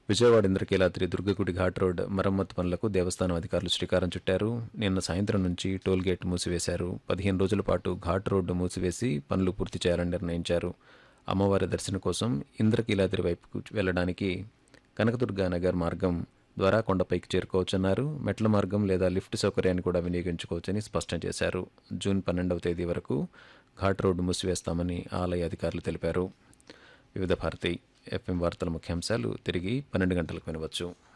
Vijayawada Indrakeeladri Durgagudi ghat road మరమ్మతు పనులకు దేవస్థానం అధికారులు శ్రీకారం చుట్టారు నిన్న సాయంత్రం నుంచి టోల్ గేట్ మూసివేశారు పదిహేను రోజుల పాటు ఘాట్ రోడ్డు మూసివేసి పనులు పూర్తి చేయాలని నిర్ణయించారు అమ్మవారి దర్శనం కోసం ఇంద్రకీలాద్రి వైపుకు వెళ్లడానికి కనకదుర్గా నగర్ మార్గం ద్వారా కొండపైకి చేరుకోవచ్చన్నారు మెట్ల మార్గం లేదా లిఫ్ట్ సౌకర్యాన్ని కూడా వినియోగించుకోవచ్చని స్పష్టం చేశారు జూన్ పన్నెండవ తేదీ వరకు ఘాట్ రోడ్డు మూసివేస్తామని ఆలయ అధికారులు తెలిపారు వివిధ భారతి ఎఫ్ఎం వార్తల ముఖ్యాంశాలు తిరిగి పన్నెండు గంటలకు వినవచ్చు